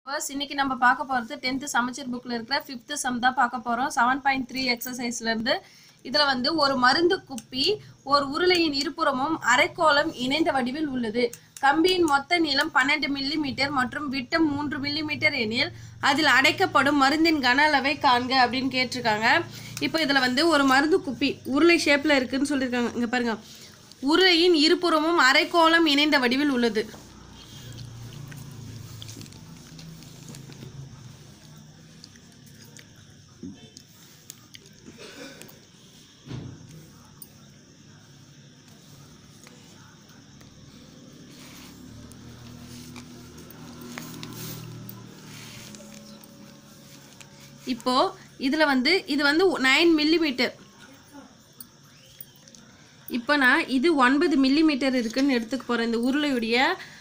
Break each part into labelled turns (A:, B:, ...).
A: first இன்னைக்கு நம்ம பார்க்க போகிறது டென்த்து சமச்சீர் புக்கில் இருக்கிற ஃபிஃப்த்து சம் தான் பார்க்க போகிறோம் செவன் பாயிண்ட் த்ரீ எக்ஸசைஸ்லேருந்து இதில் வந்து ஒரு மருந்து குப்பி ஒரு உருளையின் இருபுறமும் அரைக்கோளம் இணைந்த வடிவில் உள்ளது கம்பியின் மொத்த நீளம் பன்னெண்டு மில்லி மீட்டர் மற்றும் விட்டம் மூன்று மில்லி மீட்டர் எனில் அதில் அடைக்கப்படும் மருந்தின் கன அளவை காண்க அப்படின்னு கேட்டிருக்காங்க இப்போ இதில் வந்து ஒரு மருந்து குப்பி உருளை ஷேப்பில் இருக்குன்னு சொல்லியிருக்காங்க இங்கே பாருங்க உருளையின் இருபுறமும் அரைக்கோளம் இணைந்த வடிவில் உள்ளது இப்போ இதுல வந்து இது வந்து நைன் மில்லிமீட்டர் இப்போ நான் இது ஒன்பது மில்லிமீட்டர் இருக்குன்னு எடுத்துக்க போகிறேன் இந்த உருளையுடைய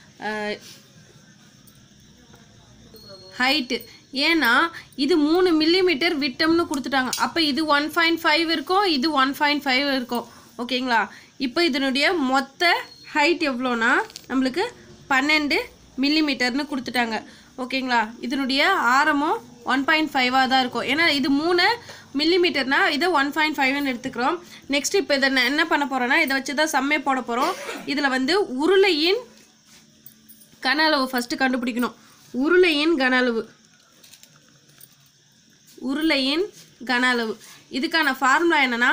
A: ஹைட்டு ஏன்னா இது மூணு மில்லிமீட்டர் விட்டம்னு கொடுத்துட்டாங்க அப்போ இது ஒன் பாயிண்ட் ஃபைவ் இருக்கும் இது ஒன் பாயிண்ட் ஃபைவ் இருக்கும் ஓகேங்களா இப்போ இதனுடைய மொத்த ஹைட் எவ்வளோனா நம்மளுக்கு பன்னெண்டு மில்லிமீட்டர்னு கொடுத்துட்டாங்க ஓகேங்களா இதனுடைய ஆரமும் ஒன் பாயிண்ட் ஃபைவாக தான் இருக்கும் ஏன்னா இது மூணு மில்லிமீட்டர்னா இதை ஒன் பாயிண்ட் ஃபைவ்னு எடுத்துக்கிறோம் நெக்ஸ்ட் இப்போ இதை நான் என்ன பண்ண போகிறேன்னா இதை வச்சு தான் சம்மே போட போகிறோம் இதில் வந்து உருளையின் கன அளவு ஃபஸ்ட்டு கண்டுபிடிக்கணும் உருளையின் கன அளவு உருளையின் கன அளவு இதுக்கான ஃபார்முலா என்னன்னா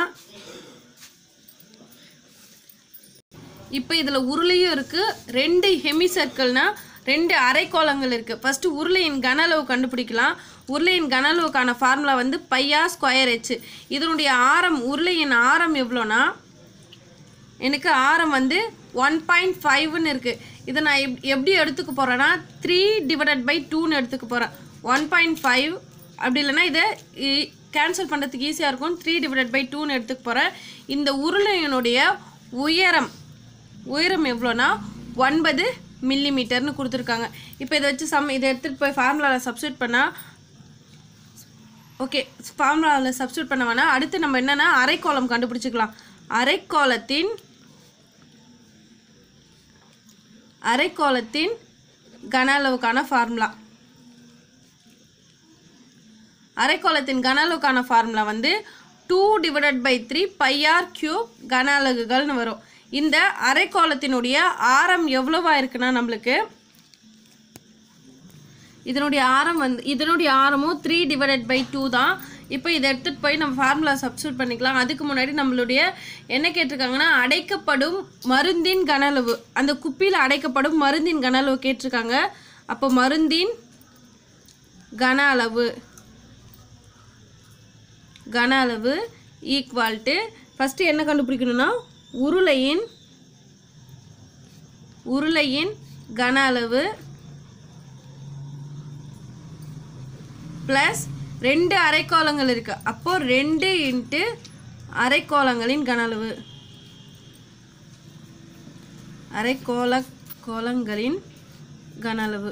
A: இப்போ இதில் உருளையும் இருக்குது ரெண்டு ஹெமி சர்க்கிள்னா ரெண்டு அரைக்கோளங்கள் இருக்குது ஃபஸ்ட்டு உருளையின் கன அளவு கண்டுபிடிக்கலாம் உருளையின் கன அளவுக்கான ஃபார்முலா வந்து பையா ஸ்கொயர் ஹெச் இதனுடைய ஆரம் உருளையின் ஆரம் எவ்வளோனா எனக்கு ஆரம் வந்து ஒன் பாயிண்ட் ஃபைவ்னு இருக்குது இதை நான் எப் எப்படி எடுத்துக்க போகிறேன்னா த்ரீ டிவைடட் பை டூன்னு எடுத்துக்க போகிறேன் ஒன் பாயிண்ட் ஃபைவ் அப்படி இல்லைன்னா இதை கேன்சல் பண்ணுறதுக்கு ஈஸியாக இருக்கும் த்ரீ டிவைடட் பை டூன்னு எடுத்துக்க போகிறேன் இந்த உருளையினுடைய உயரம் உயரம் எவ்வளோனா ஒன்பது மில்லிமீட்டர்னு கொடுத்துருக்காங்க இப்போ இதை வச்சு சம் இதை எடுத்துகிட்டு போய் ஃபார்முலாவில் சப்ஸ்டியூட் பண்ணால் ஓகே ஃபார்முலாவில் சப்ஸ்டியூட் பண்ண வேணாம் அடுத்து நம்ம என்னென்னா அரைக்கோளம் கண்டுபிடிச்சிக்கலாம் அரைக்கோளத்தின் அரைக்கோளத்தின் கன அளவுக்கான ஃபார்முலா அரைக்கோளத்தின் கன அளவுக்கான ஃபார்முலா வந்து two divided by three pi r cube கன அலகுகள்னு வரும் இந்த அரைக்கோளத்தினுடைய ஆரம் எவ்வளவா இருக்குன்னா நம்மளுக்கு இதனுடைய ஆரம் வந்து இதனுடைய ஆரமும் த்ரீ டிவைடட் பை டூ தான் இப்போ இதை எடுத்துகிட்டு போய் நம்ம ஃபார்முலா சப்ஸ்டியூட் பண்ணிக்கலாம் அதுக்கு முன்னாடி நம்மளுடைய என்ன கேட்டிருக்காங்கன்னா அடைக்கப்படும் மருந்தின் கன அளவு அந்த குப்பியில் அடைக்கப்படும் மருந்தின் கன அளவு கேட்டிருக்காங்க அப்போ மருந்தின் கன அளவு கன அளவு ஈக்குவல் டு ஃபஸ்ட்டு என்ன கண்டுபிடிக்கணும்னா உருளையின் உருளையின் கன அளவு ப்ளஸ் ரெண்டு அரைக்கோளங்கள் இருக்குது அப்போது ரெண்டு இன்ட்டு அரைக்கோளங்களின் கன அளவு அரைக்கோள கோளங்களின் கன அளவு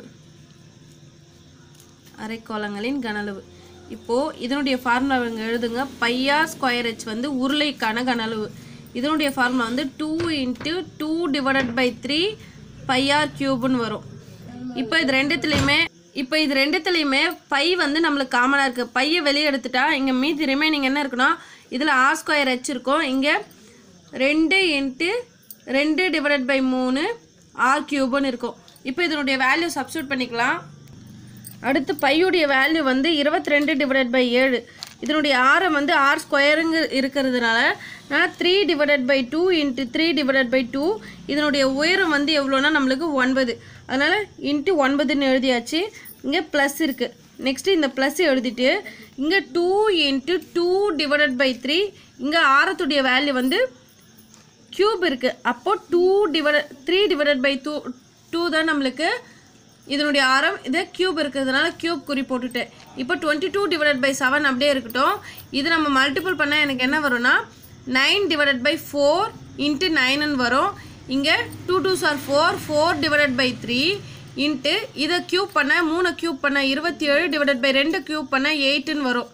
A: அரைக்கோளங்களின் கன அளவு இப்போது இதனுடைய ஃபார்முலா இங்கே எழுதுங்க பையா ஸ்கொயர் ஹெச் வந்து உருளைக்கான கன அளவு இதனுடைய ஃபார்முலா வந்து two into two divided by three pi r கியூப்னு வரும் இப்போ இது ரெண்டுத்துலேயுமே இப்போ இது ரெண்டுத்துலேயுமே பை வந்து நம்மளுக்கு காமனாக இருக்குது பையை வெளியே எடுத்துட்டா இங்கே மீதி ரிமைனிங் என்ன இருக்குன்னா இதில் ஆர் ஸ்கொயர் ஹெச் இருக்கும் இங்கே ரெண்டு இன்ட்டு ரெண்டு டிவைடட் பை மூணு ஆர் கியூப்னு இருக்கும் இப்போ இதனுடைய வேல்யூ சப்ஸ்டியூட் பண்ணிக்கலாம் அடுத்து பையுடைய வேல்யூ வந்து இருபத்தி ரெண்டு டிவைடட் பை ஏழு இதனுடைய ஆரம் வந்து ஆர் ஸ்கொயருங்க இருக்கிறதுனால நான் three divided by two into three divided by two இதனுடைய உயரம் வந்து எவ்வளோனா நம்மளுக்கு ஒன்பது அதனால் இன்ட்டு ஒன்பதுன்னு எழுதியாச்சு இங்கே ப்ளஸ் இருக்குது நெக்ஸ்ட்டு இந்த ப்ளஸ் எழுதிட்டு இங்கே two into two divided by three இங்கே ஆரத்துடைய வேல்யூ வந்து க்யூப் இருக்குது அப்போது two divide three divided by two two தான் நம்மளுக்கு இதனுடைய ஆரம் இது க்யூப் இருக்கிறதுனால க்யூப் குறி போட்டுட்டேன் இப்போ twenty two divided by seven அப்படியே இருக்கட்டும் இது நம்ம மல்டிபிள் பண்ணால் எனக்கு என்ன வரும்னா nine divided by four into நைனுன்னு வரும் இங்கே two two sir four four divided by three into இதை க்யூப் பண்ண மூணு க்யூப் பண்ண இருபத்தி ஏழு டிவைடட் பை ரெண்டு க்யூப் பண்ண எயிட்டுன்னு வரும்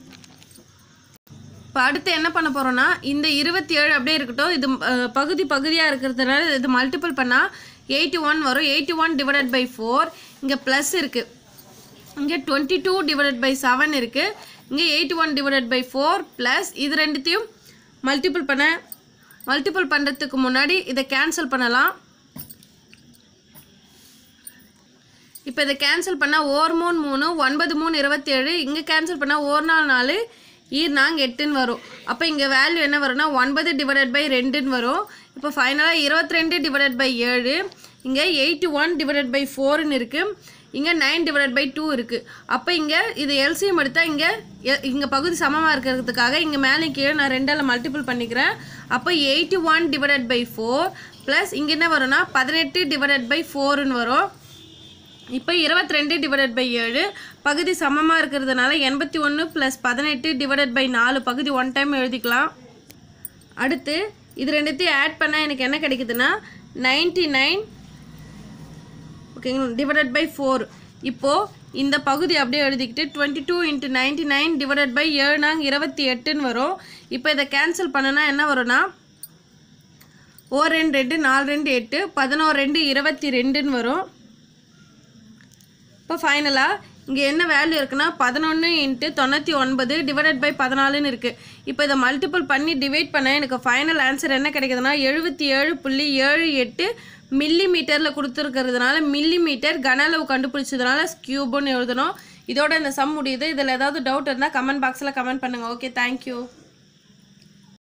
A: இப்போ அடுத்து என்ன பண்ண போகிறோன்னா இந்த இருபத்தி ஏழு அப்படியே இருக்கட்டும் இது அஹ், பகுதி பகுதியாக இருக்கிறதுனால இது மல்டிபிள் பண்ணால் எயிட்டி ஒன் வரும் eighty one divided by four இங்கே ப்ளஸ் இருக்குது இங்கே twenty two divided by seven இருக்குது இங்கே eighty one divided by four plus இது ரெண்டுத்தையும் மல்டிபிள் பண்ண மல்டிபிள் பண்ணுறதுக்கு முன்னாடி இதை கேன்சல் பண்ணலாம் இப்போ இதை கேன்சல் பண்ணால் ஓர் மூணு மூணு ஒன்பது மூணு இருபத்தேழு இங்கே கேன்சல் பண்ணால் ஓர் நாலு நாலு ஈர் நாங்க எட்டுன்னு வரும் அப்போ இங்கே வேல்யூ என்ன வரும்னா ஒன்பது டிவைடட் பை ரெண்டுன்னு வரும் இப்போ ஃபைனலாக இருபத்தி ரெண்டு டிவைடட் பை ஏழு இங்கே எயிட்டி ஒன் டிவைடட் பை ஃபோர்னு இருக்குது இங்கே நைன் டிவைடட் பை டூ இருக்குது அப்போ இங்கே இது எல்சிஎம் எடுத்தால் இங்கே இங்கே பகுதி சமமாக இருக்கிறதுக்காக இங்கே மேலே கீழே நான் ரெண்டால் மல்டிபிள் பண்ணிக்கிறேன் அப்போ eighty one divided by four plus இங்கே என்ன வரும்னா பதினெட்டு டிவைடட் பை ஃபோர்னு வரும் இப்போ இருபத்தி ரெண்டு டிவைடட் பை ஏழு பகுதி சமமாக இருக்கிறதுனால எண்பத்தி ஒன்று ப்ளஸ் பதினெட்டு டிவைடட் பை நாலு பகுதி ஒன் டைம் எழுதிக்கலாம் அடுத்து இது ரெண்டுத்தையும் ஆட் பண்ணால் எனக்கு என்ன கிடைக்குதுன்னா நைன்டி நைன் ஓகேங்களா டிவைடட் பை ஃபோர் இப்போது இந்த பகுதி அப்படியே எழுதிக்கிட்டு twenty two into ninety nine divided by ஏழுனாங்க இருபத்தி எட்டுன்னு வரும் இப்போ இதை கேன்சல் பண்ணுனா என்ன வரும்னா ஓர் ரெண்டு ரெண்டு நாலு ரெண்டு எட்டு பதினோரு ரெண்டு இருபத்தி ரெண்டுன்னு வரும் இப்போ ஃபைனலாக இங்கே என்ன வேல்யூ இருக்குன்னா பதினொன்று இன்ட்டு தொண்ணூற்றி ஒன்பது டிவைடட் பை பதினாலுன்னு இருக்குது இப்போ இதை மல்டிபிள் பண்ணி டிவைட் பண்ண எனக்கு ஃபைனல் ஆன்சர் என்ன கிடைக்குதுன்னா எழுபத்தி ஏழு புள்ளி ஏழு எட்டு மில்லி மீட்டரில் கொடுத்துருக்கிறதுனால மில்லி மீட்டர் கன அளவு கண்டுபிடிச்சதுனால கியூப்னு எழுதணும் இதோட இந்த சம் முடியுது இதில் ஏதாவது டவுட் இருந்தால் கமெண்ட் பாக்ஸில் கமெண்ட் பண்ணுங்கள் ஓகே தேங்க்யூ